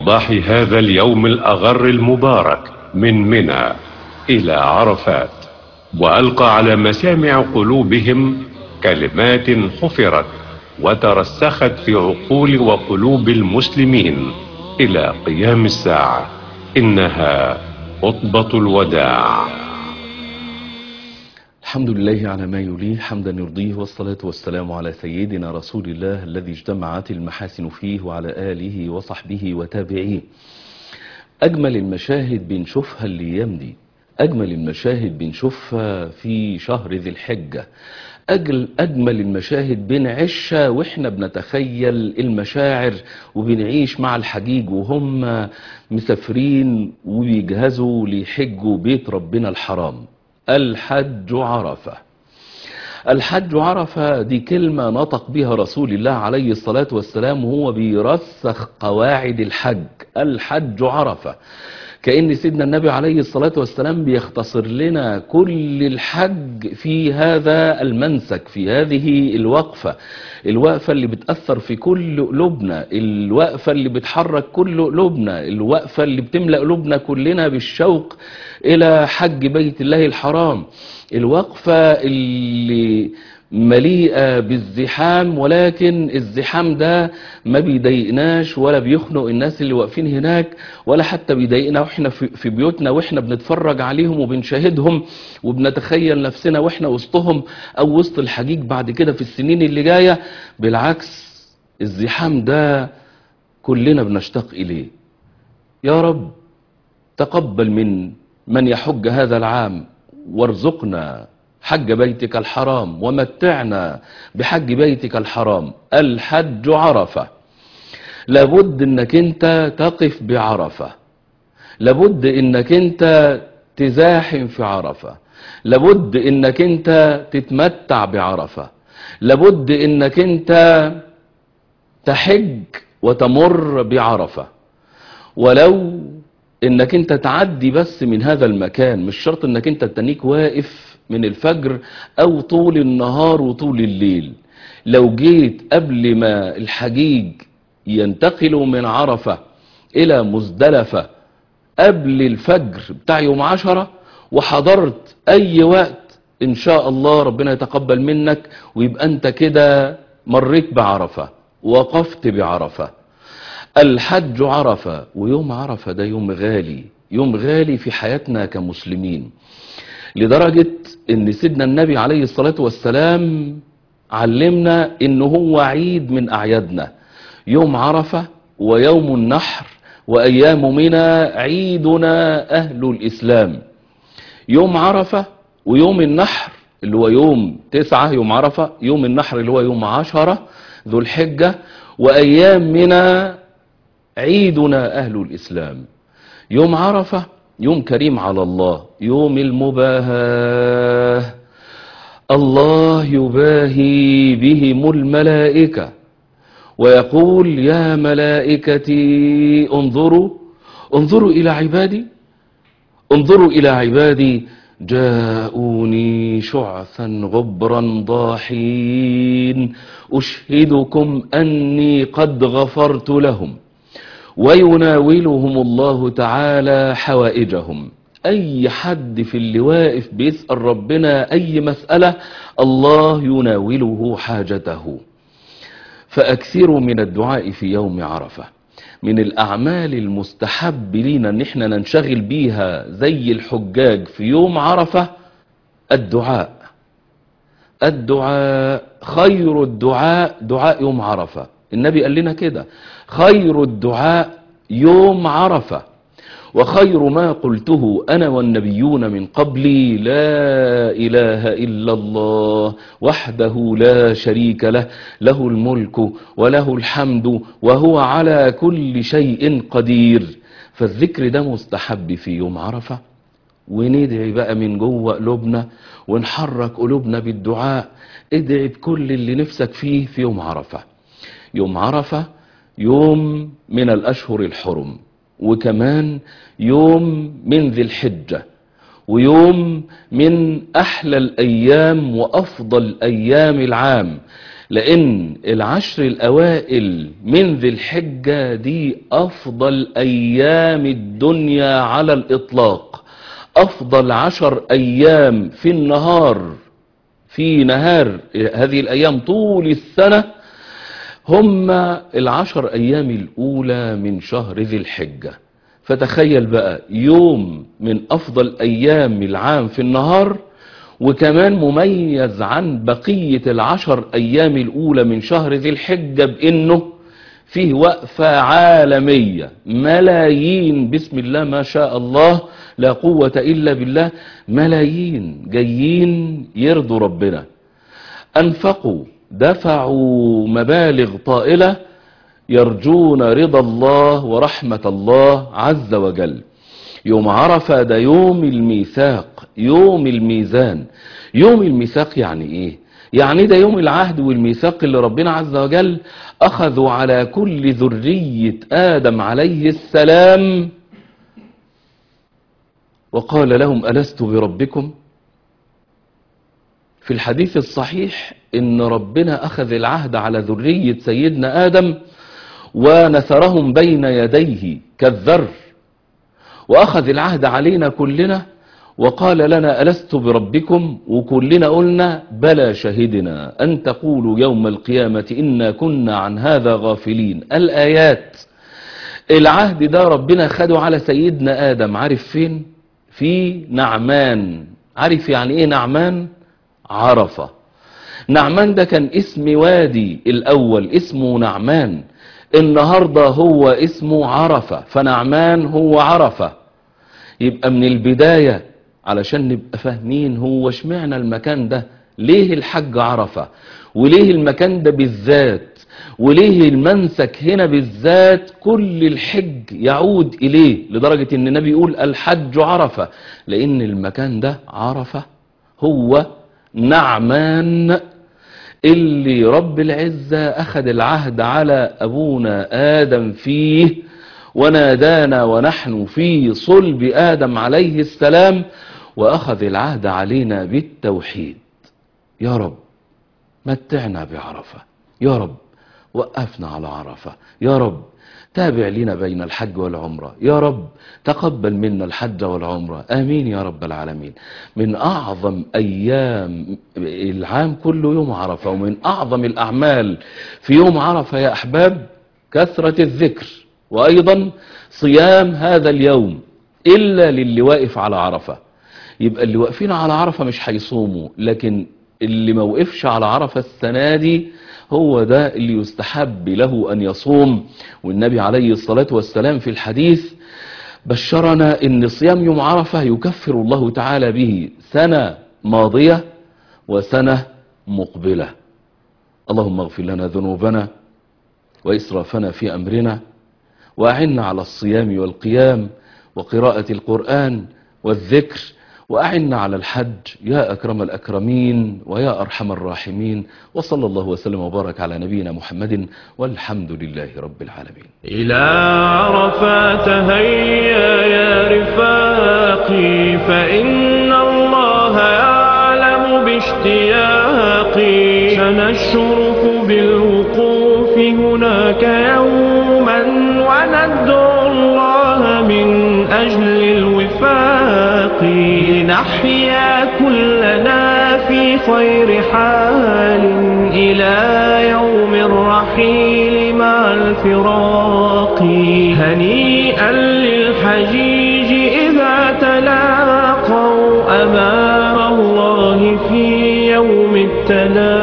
صباح هذا اليوم الأغر المبارك من منى إلى عرفات وألقى على مسامع قلوبهم كلمات حفرت وترسخت في عقول وقلوب المسلمين إلى قيام الساعة إنها خطبة الوداع الحمد لله على ما يليه حمدا يرضيه والصلاة والسلام على سيدنا رسول الله الذي اجتمعت المحاسن فيه وعلى آله وصحبه وتابعيه أجمل المشاهد بنشوفها الأيام دي أجمل المشاهد بنشوفها في شهر ذي الحجة أجل أجمل المشاهد بنعيشها وإحنا بنتخيل المشاعر وبنعيش مع الحجيج وهم مسافرين وبيجهزوا ليحجوا بيت ربنا الحرام الحج عرفة الحج عرفة دي كلمة نطق بها رسول الله عليه الصلاة والسلام وهو بيرسخ قواعد الحج الحج عرفة كأن سيدنا النبي عليه الصلاة والسلام بيختصر لنا كل الحج في هذا المنسك في هذه الوقفة الوقفة اللي بتأثر في كل قلوبنا الوقفة اللي بتحرك كل قلوبنا الوقفة اللي بتملأ قلوبنا كلنا بالشوق إلى حج بيت الله الحرام الوقفة اللي مليئة بالزحام ولكن الزحام ده ما بيضايقناش ولا بيخنق الناس اللي واقفين هناك ولا حتى بيضايقنا واحنا في بيوتنا واحنا بنتفرج عليهم وبنشاهدهم وبنتخيل نفسنا واحنا وسطهم او وسط الحجيج بعد كده في السنين اللي جاية بالعكس الزحام ده كلنا بنشتاق اليه يا رب تقبل من من يحج هذا العام وارزقنا حج بيتك الحرام ومتعنا بحج بيتك الحرام الحج عرفة لابد انك انت تقف بعرفة لابد انك انت تزاحم في عرفة لابد انك انت تتمتع بعرفة لابد انك انت تحج وتمر بعرفة ولو انك انت تعدي بس من هذا المكان مش شرط انك انت تنيك واقف من الفجر او طول النهار وطول الليل لو جيت قبل ما الحجيج ينتقلوا من عرفة الى مزدلفة قبل الفجر بتاع يوم عشرة وحضرت اي وقت ان شاء الله ربنا يتقبل منك ويبقى انت كده مريت بعرفة وقفت بعرفة الحج عرفة ويوم عرفة ده يوم غالي يوم غالي في حياتنا كمسلمين لدرجة ان سيدنا النبي عليه الصلاة والسلام علمنا ان هو عيد من اعيادنا يوم عرفة ويوم النحر وايام منى عيدنا اهل الاسلام يوم عرفة ويوم النحر اللي هو يوم تسعة يوم عرفة يوم النحر اللي هو يوم عشرة ذو الحجة وايام منى عيدنا اهل الاسلام يوم عرفة يوم كريم على الله يوم المباهاة الله يباهي بهم الملائكة ويقول يا ملائكتي انظروا انظروا إلى عبادي انظروا إلى عبادي جاءوني شعثا غبرا ضاحين أشهدكم أني قد غفرت لهم ويناولهم الله تعالى حوائجهم اي حد في اللي واقف بيسأل ربنا اي مسألة الله يناوله حاجته فاكثروا من الدعاء في يوم عرفة من الاعمال المستحب لينا ان احنا ننشغل بيها زي الحجاج في يوم عرفة الدعاء الدعاء خير الدعاء دعاء يوم عرفة النبي قال لنا كده خير الدعاء يوم عرفة وخير ما قلته أنا والنبيون من قبلي لا إله إلا الله وحده لا شريك له له الملك وله الحمد وهو على كل شيء قدير فالذكر ده مستحب في يوم عرفة وندعي بقى من جوه قلوبنا ونحرك قلوبنا بالدعاء ادعي بكل اللي نفسك فيه في يوم عرفة يوم عرفة يوم من الأشهر الحرم وكمان يوم من ذي الحجة ويوم من أحلى الأيام وأفضل أيام العام لأن العشر الأوائل من ذي الحجة دي أفضل أيام الدنيا على الإطلاق أفضل عشر أيام في النهار في نهار هذه الأيام طول السنة هم العشر أيام الأولى من شهر ذي الحجة فتخيل بقى يوم من أفضل أيام العام في النهار وكمان مميز عن بقية العشر أيام الأولى من شهر ذي الحجة بأنه فيه وقفة عالمية ملايين بسم الله ما شاء الله لا قوة إلا بالله ملايين جايين يرضوا ربنا أنفقوا دفعوا مبالغ طائلة يرجون رضا الله ورحمة الله عز وجل يوم عرفة ده يوم الميثاق يوم الميزان يوم الميثاق يعني ايه يعني ده يوم العهد والميثاق اللي ربنا عز وجل اخذوا على كل ذرية ادم عليه السلام وقال لهم ألست بربكم في الحديث الصحيح ان ربنا اخذ العهد على ذرية سيدنا ادم ونثرهم بين يديه كالذر واخذ العهد علينا كلنا وقال لنا ألست بربكم وكلنا قلنا بلى شهدنا أن تقولوا يوم القيامة إنا كنا عن هذا غافلين الآيات العهد ده ربنا خده على سيدنا آدم عارف فين في نعمان عارف يعني ايه نعمان عرفة نعمان ده كان اسم وادي الأول اسمه نعمان النهاردة هو اسمه عرفة فنعمان هو عرفة يبقى من البداية علشان نبقى فاهمين هو اشمعنى المكان ده ليه الحج عرفة وليه المكان ده بالذات وليه المنسك هنا بالذات كل الحج يعود إليه لدرجة ان النبي يقول الحج عرفة لان المكان ده عرفة هو نعمان اللي رب العزة أخذ العهد على أبونا آدم فيه ونادانا ونحن في صلب آدم عليه السلام وأخذ العهد علينا بالتوحيد يا رب متعنا بعرفة يا رب وقفنا على عرفة يا رب تابع لنا بين الحج والعمرة يا رب تقبل منا الحج والعمرة آمين يا رب العالمين من أعظم أيام العام كله يوم عرفة ومن أعظم الأعمال في يوم عرفة يا أحباب كثرة الذكر وأيضا صيام هذا اليوم إلا للي واقف على عرفة يبقى اللي واقفين على عرفة مش هيصوموا لكن اللي ما وقفش على عرفة السنة دي هو ده اللي يستحب له أن يصوم والنبي عليه الصلاة والسلام في الحديث بشرنا أن صيام يوم عرفة يكفر الله تعالى به سنة ماضية وسنة مقبلة اللهم اغفر لنا ذنوبنا وإسرافنا في أمرنا وأعنا على الصيام والقيام وقراءة القرآن والذكر وأعنا على الحج يا أكرم الأكرمين ويا أرحم الراحمين وصلى الله وسلم وبارك على نبينا محمد والحمد لله رب العالمين إلى عرفات هيا يا رفاقي فإن الله يعلم باشتياقي سنشرف بالوقوف هناك يوما وندعو الله من أجل الوفاق لنحيا كلنا في خير حال إلى يوم الرحيل مع الفراق هنيئا للحجيج إذا تلاقوا أمام الله في يوم التلاق